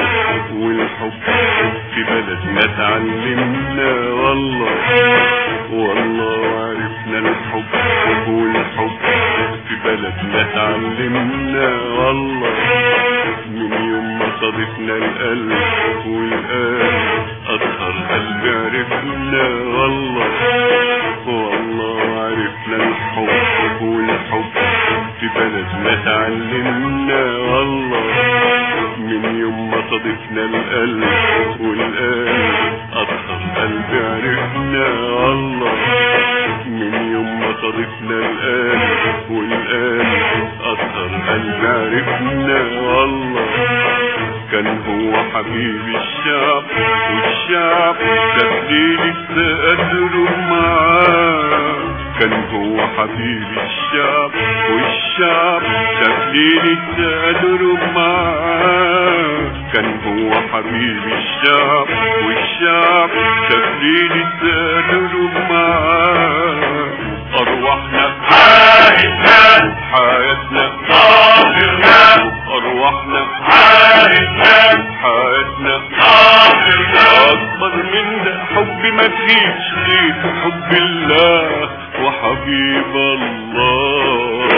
والحب في بلدنا اتعلمنا والله والله عرفنا الحب والحب في بلدنا اتعلمنا والله من يوم ما صادفنا القلب والقلب أطهر قلب عرفنا والله والله عرفنا الحب والحب في بلدنا اتعلمنا والله من يوم ما صادفنا القلب والقلب أطهر قلب عرفنا والله من يوم ما صادفنا القلب والقلب أطهر قلب عرفنا والله كان هو حبيب الشعب والشعب تبديل التقدر معاه كان هو حبيب الشعب والشعب تبديل التقدر معاه كان هو حبيب الشعب والشعب تبديل التقدر معاه أرواحنا عاهدنا حياتنا صابرنا أرواحنا عاهدنا حياتنا صابرنا أكبر من ده حب ما فيش غير حب الله وحبيب الله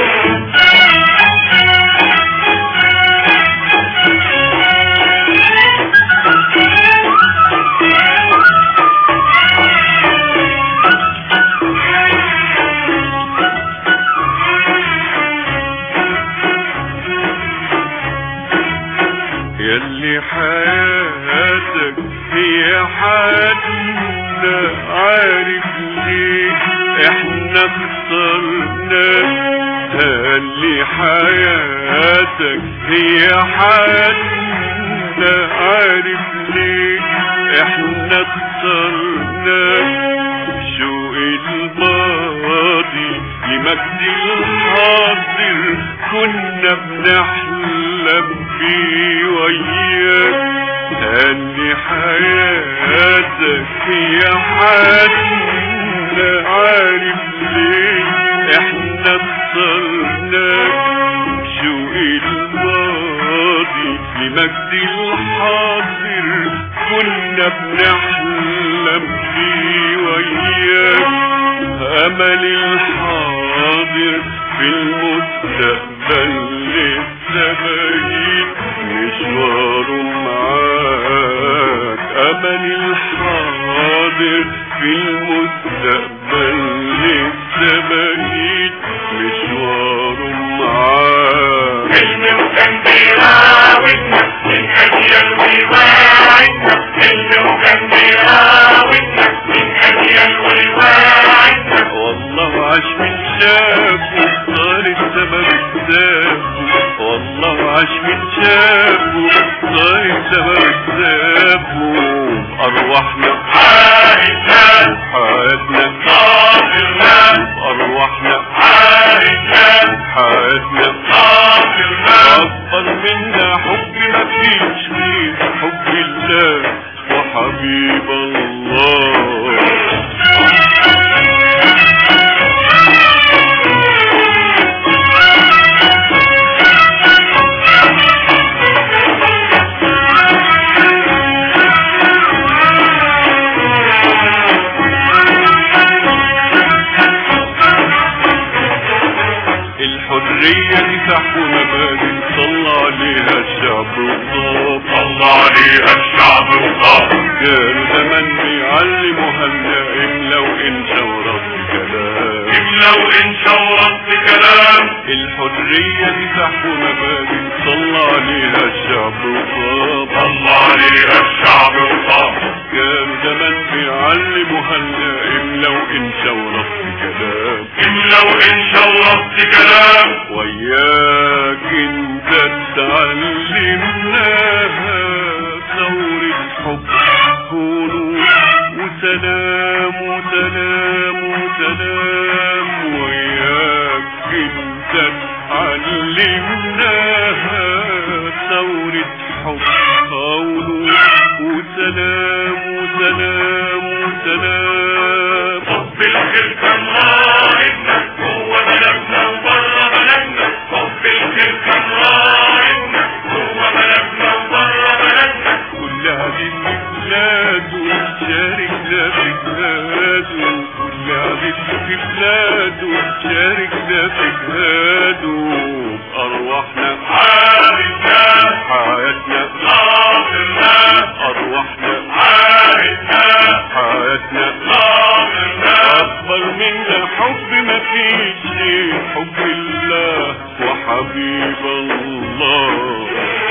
يلي حياتك هي حياتنا عارف ليه احنا اخترناك اللي حياتك هي حياتنا عارف ليه احنا اخترناك شوق الماضي لمجد الحاضر كنا بنحلم بيه وياك هني حياتك هي حياتنا عارف ليه احنا اخترناك شوق الماضي لمجد الحاضر كنا بنحلم فيه وياك امل الحاضر في المستقبل لسه بعيد مشواره معاك امل الحاضر في المستقبل لسه بعيد مشواره معاك حلم وكان بيراودنا من أجيال ويواعدنا حلم وكان بيراودنا من أجيال ويواعدنا والله عاش من شافه صار السما بكتافه والله عاش من شافه صار السما بكتافه أرواحنا عاهدنا حياتنا صابرنا أرواحنا عاهدنا حياتنا صابرنا أكبر منا حب ما فيش غير حب الله وحبيب الله الحرية دي تحت مبادئ صلى عليها الشعب وصاب صلى عليها الشعب وصاب كانوا زمان بيعلموها النائم لو انت ورد كلام لو إن شورت كلام الحرية دي تحت مبادئ صلى عليها الشعب وصاب صلى عليها الشعب وصاب كانوا زمان بيعلموها النائم لو انت ورد كلام لو إن شورت كلام وياك انت تعلمناها ثورة حب ونور وسلام وسلام وسلام وياك انت تعلمناها ثورة حب ونور وسلام وسلام وسلام حب الخير كان راعدنا جوه بلدنا وبره بلدنا حب الخير كان راعدنا جوه بلدنا وبره بلدنا عبيد في بلاده شاركنا في جهاده كل عبيد في بلاده شاركنا في جهاده بأرواحنا عارفنا حياتنا ناصرنا أرواحنا عارفنا حياتنا ناصرنا أكبر من حب ما فيش غير حب الله وحبيب الله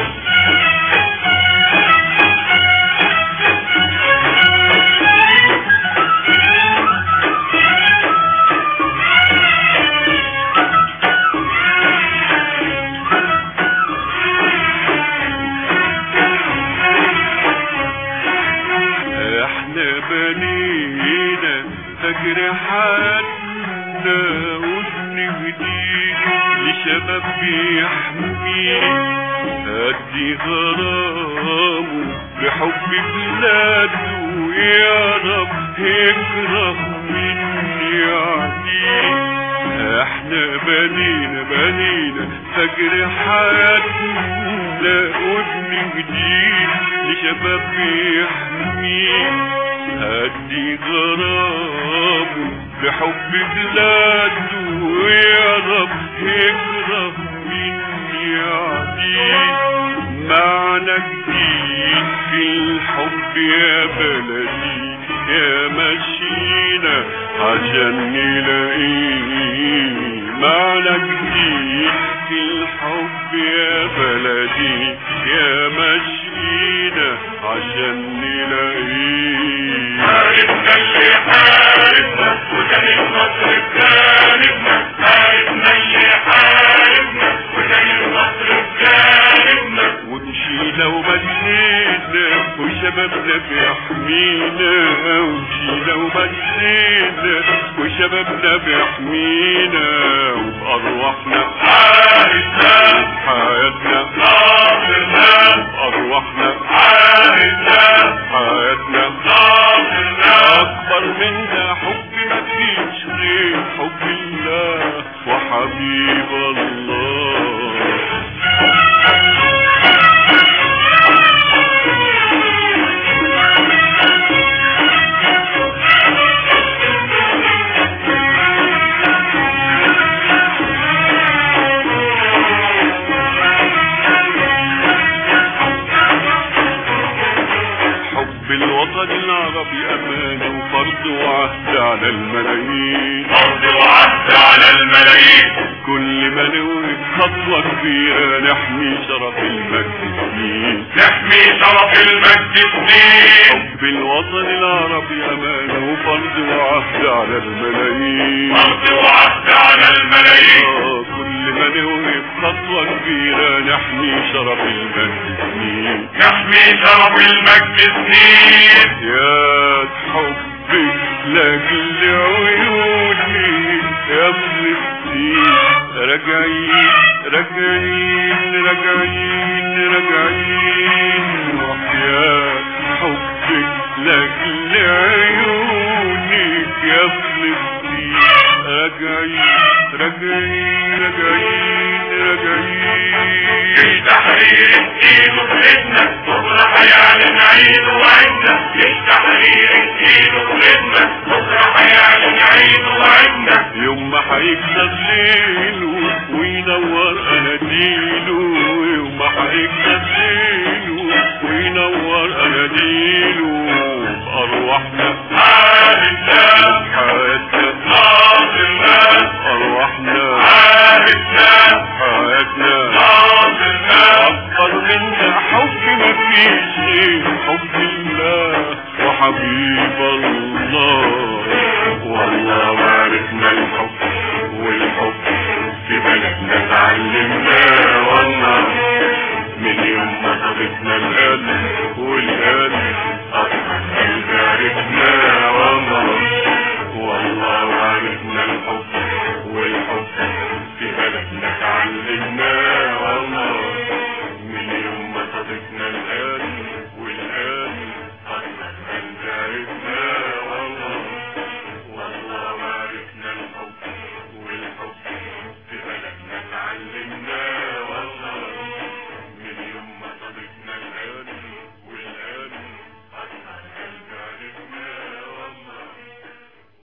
احنا بنينا فجر حالنا وابن جديد لشباب بيحميه ادي غرامه بحب بلاده يا رب يكره مني عديد احنا بنينا بنينا فجر حياتنا وابن جديد لشباب بيحميه هدي غرامه بحب بلاده يا رب يكره مني عديد معنى جديد في الحب يا بلدي يا مشينا عشان نلاقيه معنى جديد في الحب يا بلدي يا مشينا عشان نلاقيه عارفنا اللي حاربنا وكان النصر بجانبنا عارفنا اللي حاربنا وكان النصر بجانبنا ومشينا ومشينا وشبابنا بيحمينا ومشينا ومشينا وشبابنا بيحمينا وبأرواحنا عارفنا حياتنا ناصرنا أرواحنا عارفنا حياتنا ناصرنا أكبر منا حب ما فيش غير حب الله وحبيب الله حب الوطن العربي أمانة وفرض وعهد على الملايين فرض وعهد على الملايين كل ما نوقف خطوة كبيرة نحمي شرف المجد سنين نحمي شرف المجد سنين حب الوطن العربي أمانة وفرض وعهد على الملايين فرض وعهد على الملايين آه، كل ما نوقف خطوة كبيرة نحمي شرف المجد سنين نحمي شرف المجد سنين يا حبي لاجل عيوني يا فلسطين راجعين راجعين راجعين راجعين وحياة حبك لاجل عيوني يا فلسطين راجعين راجعين راجعين راجعين التحرير ايده بإيدنا بكرة هيعلن عيد وعدنا التحرير ايده بإيدنا بكرة هيعلن عيد وعدنا يوم ما هيكسر ليله وينور اناديله يوم ما هيكسر ليله وينور اناديله بارواحنا عارفنا حياتنا ناصرنا ارواحنا عارفنا حياتنا ناصرنا اكبر منا حب ما فيش غير حب الله وحبيب الله والله ما عرفنا الحب والحب في بلدنا اتعلمناه والله من يوم ما صادفنا القلب والقلب